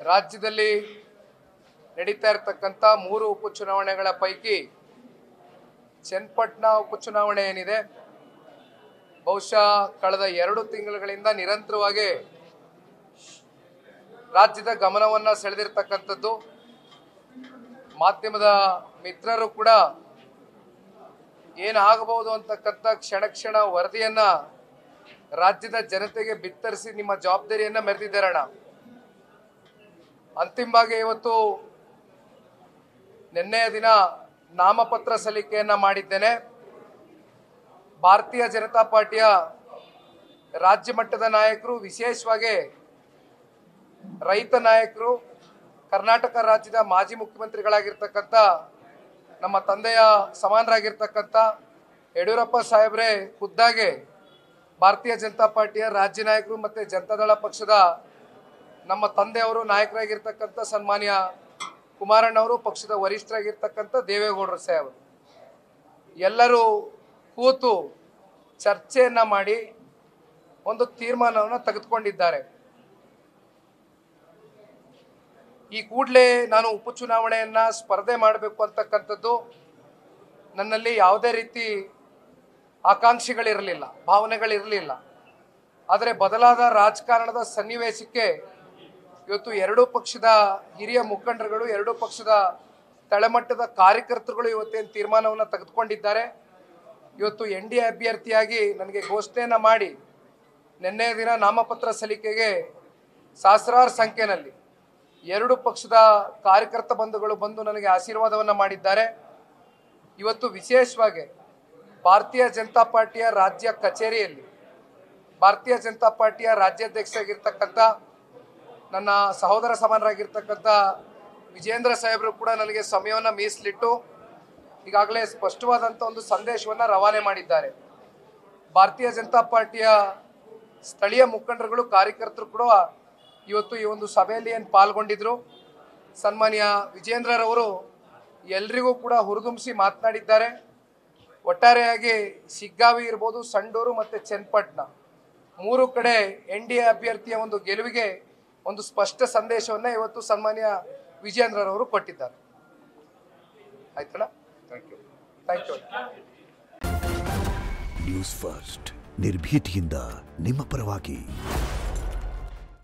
ರಾಜ್ಯದಲ್ಲಿ ನಡೀತಾ ಇರತಕ್ಕಂಥ ಮೂರು ಉಪಚುನಾವಣೆಗಳ ಪೈಕಿ ಚನ್ನಪಟ್ಟಣ ಉಪಚುನಾವಣೆ ಏನಿದೆ ಬಹುಶಃ ಕಳೆದ ಎರಡು ತಿಂಗಳುಗಳಿಂದ ನಿರಂತರವಾಗಿ ರಾಜ್ಯದ ಗಮನವನ್ನ ಸೆಳೆದಿರ್ತಕ್ಕಂಥದ್ದು ಮಾಧ್ಯಮದ ಮಿತ್ರರು ಕೂಡ ಏನಾಗಬಹುದು ಅಂತಕ್ಕಂಥ ಕ್ಷಣ ಕ್ಷಣ ವರದಿಯನ್ನ ರಾಜ್ಯದ ಜನತೆಗೆ ಬಿತ್ತರಿಸಿ ನಿಮ್ಮ ಜವಾಬ್ದಾರಿಯನ್ನ ಮೆರೆದಿದ್ದಾರಣ ಅಂತಿಮವಾಗಿ ಇವತ್ತು ನಿನ್ನೆಯ ದಿನ ನಾಮಪತ್ರ ಸಲ್ಲಿಕೆಯನ್ನ ಮಾಡಿದ್ದೇನೆ ಭಾರತೀಯ ಜನತಾ ಪಾರ್ಟಿಯ ರಾಜ್ಯ ಮಟ್ಟದ ನಾಯಕರು ವಿಶೇಷವಾಗಿ ರೈತ ನಾಯಕರು ಕರ್ನಾಟಕ ರಾಜ್ಯದ ಮಾಜಿ ಮುಖ್ಯಮಂತ್ರಿಗಳಾಗಿರ್ತಕ್ಕಂಥ ನಮ್ಮ ತಂದೆಯ ಸಮಾನರಾಗಿರ್ತಕ್ಕಂಥ ಯಡಿಯೂರಪ್ಪ ಸಾಹೇಬ್ರೆ ಖುದ್ದಾಗೆ ಭಾರತೀಯ ಜನತಾ ಪಾರ್ಟಿಯ ರಾಜ್ಯ ನಾಯಕರು ಮತ್ತು ಜನತಾದಳ ಪಕ್ಷದ ನಮ್ಮ ತಂದೆಯವರು ನಾಯಕರಾಗಿರ್ತಕ್ಕಂಥ ಸನ್ಮಾನ್ಯ ಕುಮಾರಣ್ಣವರು ಪಕ್ಷದ ವರಿಷ್ಠರಾಗಿರ್ತಕ್ಕಂಥ ದೇವೇಗೌಡರು ಸಾಹೇಬರು ಎಲ್ಲರೂ ಕೂತು ಚರ್ಚೆಯನ್ನ ಮಾಡಿ ಒಂದು ತೀರ್ಮಾನವನ್ನು ತೆಗೆದುಕೊಂಡಿದ್ದಾರೆ ಈ ಕೂಡಲೇ ನಾನು ಉಪಚುನಾವಣೆಯನ್ನ ಸ್ಪರ್ಧೆ ಮಾಡಬೇಕು ಅಂತಕ್ಕಂಥದ್ದು ನನ್ನಲ್ಲಿ ಯಾವುದೇ ರೀತಿ ಆಕಾಂಕ್ಷೆಗಳಿರಲಿಲ್ಲ ಭಾವನೆಗಳಿರಲಿಲ್ಲ ಆದರೆ ಬದಲಾದ ರಾಜಕಾರಣದ ಸನ್ನಿವೇಶಕ್ಕೆ ಇವತ್ತು ಎರಡೂ ಪಕ್ಷದ ಹಿರಿಯ ಮುಖಂಡರುಗಳು ಎರಡೂ ಪಕ್ಷದ ತಳಮಟ್ಟದ ಕಾರ್ಯಕರ್ತರುಗಳು ಇವತ್ತೇನು ತೀರ್ಮಾನವನ್ನು ತೆಗೆದುಕೊಂಡಿದ್ದಾರೆ ಇವತ್ತು ಎನ್ ಡಿ ಎ ಅಭ್ಯರ್ಥಿಯಾಗಿ ನನಗೆ ಘೋಷಣೆಯನ್ನು ಮಾಡಿ ನಿನ್ನೆ ದಿನ ನಾಮಪತ್ರ ಸಲ್ಲಿಕೆಗೆ ಸಹಸ್ರಾರು ಸಂಖ್ಯೆಯಲ್ಲಿ ಎರಡು ಪಕ್ಷದ ಕಾರ್ಯಕರ್ತ ಬಂಧುಗಳು ಬಂದು ನನಗೆ ಆಶೀರ್ವಾದವನ್ನು ಮಾಡಿದ್ದಾರೆ ಇವತ್ತು ವಿಶೇಷವಾಗಿ ಭಾರತೀಯ ಜನತಾ ಪಾರ್ಟಿಯ ರಾಜ್ಯ ಕಚೇರಿಯಲ್ಲಿ ಭಾರತೀಯ ಜನತಾ ಪಾರ್ಟಿಯ ರಾಜ್ಯಾಧ್ಯಕ್ಷರಾಗಿರ್ತಕ್ಕಂಥ ನನ್ನ ಸಹೋದರ ಸಮಾನರಾಗಿರ್ತಕ್ಕಂಥ ವಿಜೇಂದ್ರ ಸಾಹೇಬರು ಕೂಡ ನನಗೆ ಸಮಯವನ್ನು ಮೀಸಲಿಟ್ಟು ಈಗಾಗಲೇ ಸ್ಪಷ್ಟವಾದಂಥ ಒಂದು ಸಂದೇಶವನ್ನು ರವಾನೆ ಮಾಡಿದ್ದಾರೆ ಭಾರತೀಯ ಜನತಾ ಪಾರ್ಟಿಯ ಸ್ಥಳೀಯ ಮುಖಂಡರುಗಳು ಕಾರ್ಯಕರ್ತರು ಕೂಡ ಇವತ್ತು ಈ ಒಂದು ಸಭೆಯಲ್ಲಿ ಏನು ಪಾಲ್ಗೊಂಡಿದ್ರು ಸನ್ಮಾನ್ಯ ವಿಜೇಂದ್ರರವರು ಎಲ್ರಿಗೂ ಕೂಡ ಹುರಿದುಂಬಿಸಿ ಮಾತನಾಡಿದ್ದಾರೆ ಒಟ್ಟಾರೆಯಾಗಿ ಶಿಗ್ಗಾವಿ ಇರ್ಬೋದು ಸಂಡೂರು ಮತ್ತು ಚನ್ನಪಟ್ಟಣ ಮೂರು ಕಡೆ ಎನ್ ಡಿ ಎ ಅಭ್ಯರ್ಥಿಯ ಒಂದು ಗೆಲುವಿಗೆ ಒಂದು ಸ್ಪಷ್ಟ ಸಂದೇಶವನ್ನ ಇವತ್ತು ಸನ್ಮಾನ್ಯ ವಿಜೇಂದ್ರರವರು ಕೊಟ್ಟಿದ್ದಾರೆ ಆಯ್ತಲ್ಲ thank you thank you news first ನಿರ್ಭೀತಿಯಿಂದ ನಿಮ್ಮ ಪರವಾಗಿ